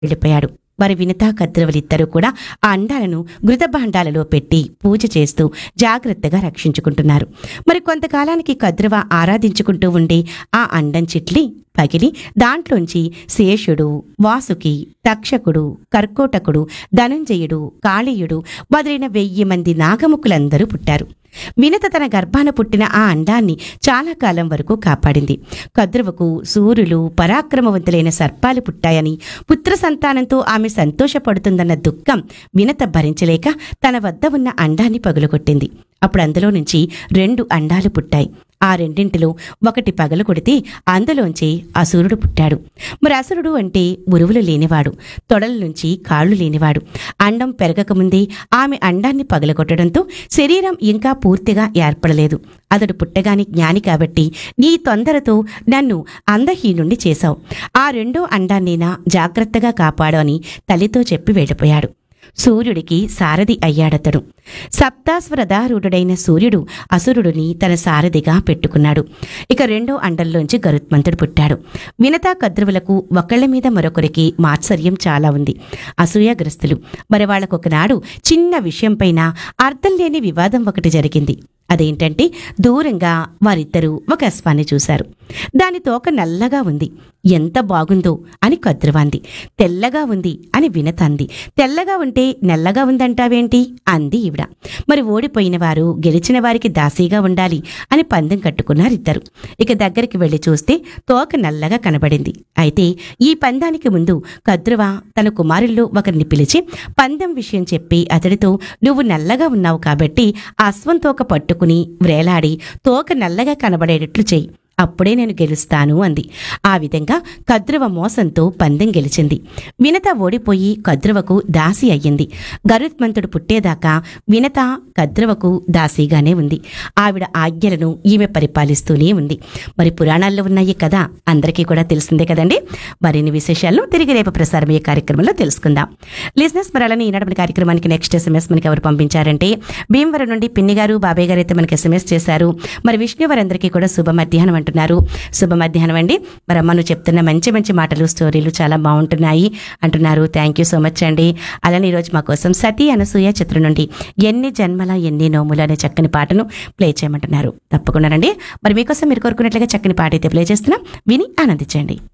వెళ్ళిపోయాడు మరి వినతా కద్రవలిద్దరూ కూడా ఆ అండాలను ఘృతభాండాలలో పెట్టి పూజ చేస్తూ జాగ్రత్తగా రక్షించుకుంటున్నారు మరి కొంతకాలానికి కద్రవ ఆరాధించుకుంటూ ఉండి ఆ అండం చిట్లి పగిలి దాంట్లోంచి శేషుడు వాసుకి తక్షకుడు కర్కోటకుడు ధనుంజయుడు కాళీయుడు మొదలైన వెయ్యి మంది నాగముకులందరూ పుట్టారు వినత తన గర్భాన పుట్టిన ఆ అండాన్ని చాలా కాలం వరకు కాపాడింది కద్రువకు సూర్యులు పరాక్రమవంతులైన సర్పాలు పుట్టాయని పుత్ర సంతానంతో ఆమె సంతోషపడుతుందన్న దుఃఖం వినత భరించలేక తన వద్ద ఉన్న అండాన్ని పగులగొట్టింది అప్పుడు అందులో నుంచి రెండు అండాలు పుట్టాయి ఆ రెండింటిలో ఒకటి పగలు కొడితే అందులోంచి అసురుడు పుట్టాడు మరి అసురుడు అంటే ఉరువులు లేనివాడు తొడల నుంచి కాళ్ళు లేనివాడు అండం పెరగకముందే ఆమె అండాన్ని పగలగొట్టడంతో శరీరం ఇంకా పూర్తిగా ఏర్పడలేదు అతడు పుట్టగాని జ్ఞాని కాబట్టి నీ తొందరతో నన్ను అందహీనుండి చేశావు ఆ రెండో అండాన్నేనా జాగ్రత్తగా కాపాడు అని తల్లితో చెప్పి వెళ్ళిపోయాడు సూర్యుడికి సారథి అయ్యాడతడు సప్తాస్వరధారూఢుడైన సూర్యుడు అసురుడిని తన సారథిగా పెట్టుకున్నాడు ఇక రెండో అండంలోంచి గరుత్మంతుడు పుట్టాడు వినతా కద్రువులకు ఒకళ్ళ మీద మరొకరికి మాత్సర్యం చాలా ఉంది అసూయాగ్రస్తులు మరి వాళ్ళకొకనాడు చిన్న విషయంపైన అర్థం లేని వివాదం ఒకటి జరిగింది అదేంటంటే దూరంగా వారిద్దరూ ఒక అశ్వాన్ని చూశారు దాని తోక నల్లగా ఉంది ఎంత బాగుందో అని కద్రువాంది తెల్లగా ఉంది అని వినతంది తెల్లగా ఉంటే నల్లగా ఉందంటావేంటి అంది ఈవిడ మరి ఓడిపోయిన వారు గెలిచిన వారికి దాసీగా ఉండాలి అని పందెం కట్టుకున్నారు ఇద్దరు ఇక దగ్గరికి వెళ్లి చూస్తే తోక నల్లగా కనబడింది అయితే ఈ పందానికి ముందు కద్రువ తన కుమారుల్లో ఒకరిని పిలిచి పందెం విషయం చెప్పి అతడితో నువ్వు నల్లగా ఉన్నావు కాబట్టి ఆ అశ్వం తోక పట్టుకుని వ్రేలాడి తోక నల్లగా కనబడేటట్లు చెయ్యి అప్పుడే నేను గెలుస్తాను అంది ఆ విధంగా కద్రువ మోసంతో పందెం గెలిచింది వినత ఓడిపోయి కద్రువకు దాసి అయ్యింది గరుత్మంతుడు పుట్టేదాకా వినత కద్రువకు దాసీగానే ఉంది ఆవిడ ఆజ్ఞలను ఈమె పరిపాలిస్తూనే ఉంది మరి పురాణాల్లో ఉన్నాయి కదా అందరికీ కూడా తెలిసిందే కదండి మరిన్ని విశేషాలను తిరిగి రేపు ప్రసారమయ్యే కార్యక్రమంలో తెలుసుకుందాం లిజినెస్ మరాలని ఈనాడు మన కార్యక్రమానికి నెక్స్ట్ ఎస్ఎంఎస్ మనకి ఎవరు పంపించారంటే భీమవరం నుండి పిన్ని గారు బాబాయ్ గారు అయితే మనకి ఎస్ఎంఎస్ చేశారు మరి విష్ణు వారందరికీ కూడా శుభ మధ్యాహ్నం అంటున్నారు శుభ మధ్యాహ్నం అండి మరి అమ్మ నువ్వు చెప్తున్న మంచి మంచి మాటలు స్టోరీలు చాలా బాగుంటున్నాయి అంటున్నారు థ్యాంక్ యూ సో మచ్ అండి అలానే ఈరోజు మా కోసం సతీ అనసూయ చిత్రం నుండి ఎన్ని జన్మల ఎన్ని నోములు అనే చక్కని పాటను ప్లే చేయమంటున్నారు తప్పకుండానండి మరి మీకోసం మీరు కోరుకున్నట్లుగా చక్కని పాట అయితే ప్లే చేస్తున్నాం విని ఆనందించండి